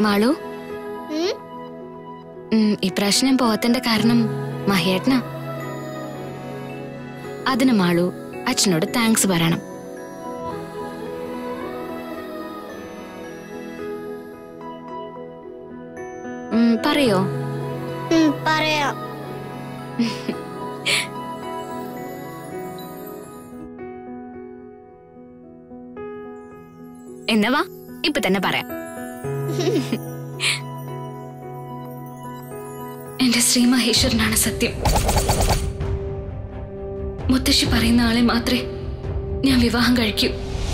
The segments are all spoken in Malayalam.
മാളു ഉം? ഉം, ഇപ്രാവശ്യം ഞാൻ പോകത്തിന്റെ കാരണം മഹിയേട്ടനാ അതിന് മാളു അച്ഛനോട് താങ്ക്സ് പറയണം ഉം, പറയോ ഉം, പറയാം എന്നാ വാ ഇപ്പൊ തന്നെ പറയാം എന്റെ ശ്രീ മഹേശ്വരനാണ് സത്യം മുത്തശ്ശി പറയുന്ന ആളെ മാത്രമേ ഞാൻ വിവാഹം കഴിക്കൂ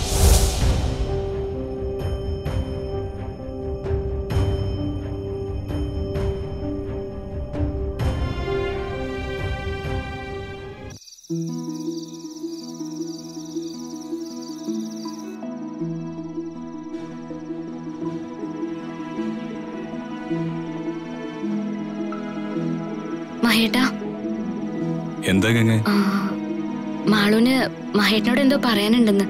മഹേട്ടാ എന്താ ഗംഗ ആ, മാളുവിന് മഹേട്ടനോട് എന്തോ പറയാനുണ്ടെന്ന്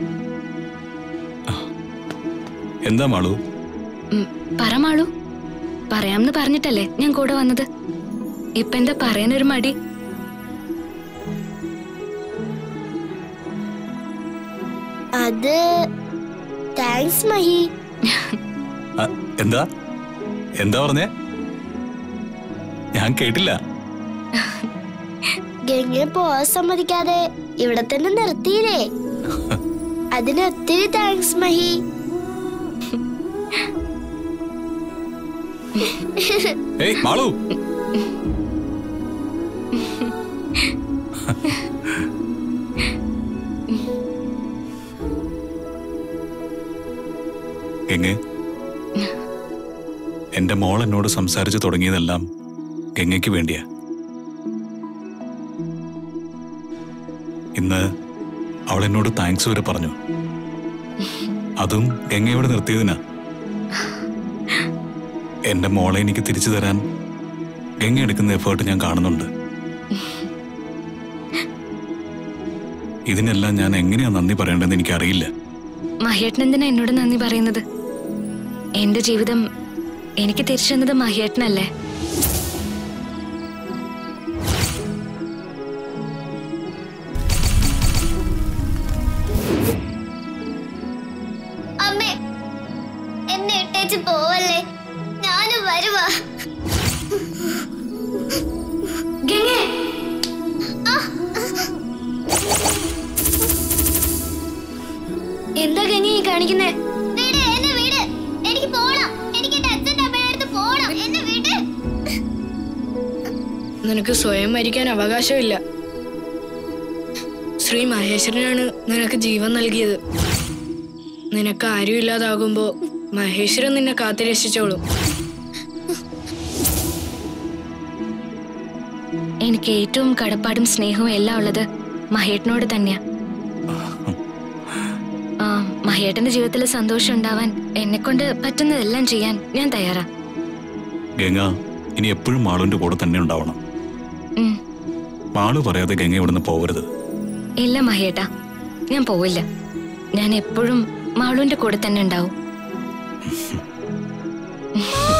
എന്താ മാളു ഉം, പറ മാളു പറയാമെന്ന് പറഞ്ഞിട്ടല്ലേ ഞാൻ കൂടെ വന്നത് ഇപ്പൊ എന്താ പറയാനൊരു മടി അത് താങ്ക്സ് മഹി ആ, എന്താ എന്താ പറഞ്ഞേ ഞാൻ കേട്ടില്ല ഗംഗയെ പോവാൻ സമ്മതിക്കാതെ ഇവിടെ തന്നെ നിർത്തിയില്ലേ അതിന് ഒത്തിരി താങ്ക്സ് മഹി ഏയ് മാളു ഗംഗെ എന്റെ മോൾ എന്നോട് സംസാരിച്ചു തുടങ്ങിയതെല്ലാം ഗംഗയ്ക്ക് വേണ്ടിയാ ഇന്ന് അവൾ എന്നോട് താങ്ക്സ് വരെ പറഞ്ഞു അതും ഗംഗയോട് നിർത്തിയതിനാ എന്റെ മോളെ എനിക്ക് തിരിച്ചു തരാൻ ഗംഗ എടുക്കുന്ന എഫേർട്ട് ഞാൻ കാണുന്നുണ്ട് ഇതിനെല്ലാം ഞാൻ എങ്ങനെയാ നന്ദി പറയേണ്ടതെന്ന് എനിക്കറിയില്ല മഹേട്ടൻ എന്തിനാ എന്നോട് നന്ദി പറയുന്നത് എന്റെ ജീവിതം എനിക്ക് തിരിച്ചു തന്നത് മഹേട്ടനല്ലേ അമ്മേ എന്നെ ഇട്ടേച്ച് പോവല്ലേ ഞാനും വരുവാ എന്താ ഗംഗ ഈ കാണിക്കുന്നേ വീട് എന്നെ വീട് എനിക്ക് പോണം എനിക്ക് എന്റെ അച്ഛന്റെ അമ്മയുടെ അടുത്ത് പോണം എന്നെ വീട് നിനക്ക് സ്വയം മരിക്കാൻ അവകാശമില്ല ശ്രീ മഹേശ്വരനാണ് നിനക്ക് ജീവൻ നൽകിയത് നിനക്ക് ആരും ഇല്ലാതാകുമ്പോ മഹേശ്വരൻ നിന്നെ കാത്തുരക്ഷിച്ചോളും എനിക്ക് ഏറ്റവും കടപ്പാടും സ്നേഹവും എല്ലാം ഉള്ളത് മഹേട്ടനോട് തന്നെയാ ആ മഹേട്ടന്റെ ജീവിതത്തിൽ സന്തോഷം ഉണ്ടാവാൻ എന്നെ കൊണ്ട് പറ്റുന്നതെല്ലാം ചെയ്യാൻ ഞാൻ തയ്യാറാ ഗംഗ ഇനി എപ്പോഴും മാളുവിന്റെ കൂടെ തന്നെ ഉണ്ടാവണം ഉം. മാളു പറയാതെ ഗംഗ ഇവിടുന്ന് പോകരുത് ഇല്ല മഹേട്ടാ ഞാൻ പോവില്ല ഞാൻ എപ്പോഴും മാളുവിന്റെ കൂടെ തന്നെ ഉണ്ടാവും ആ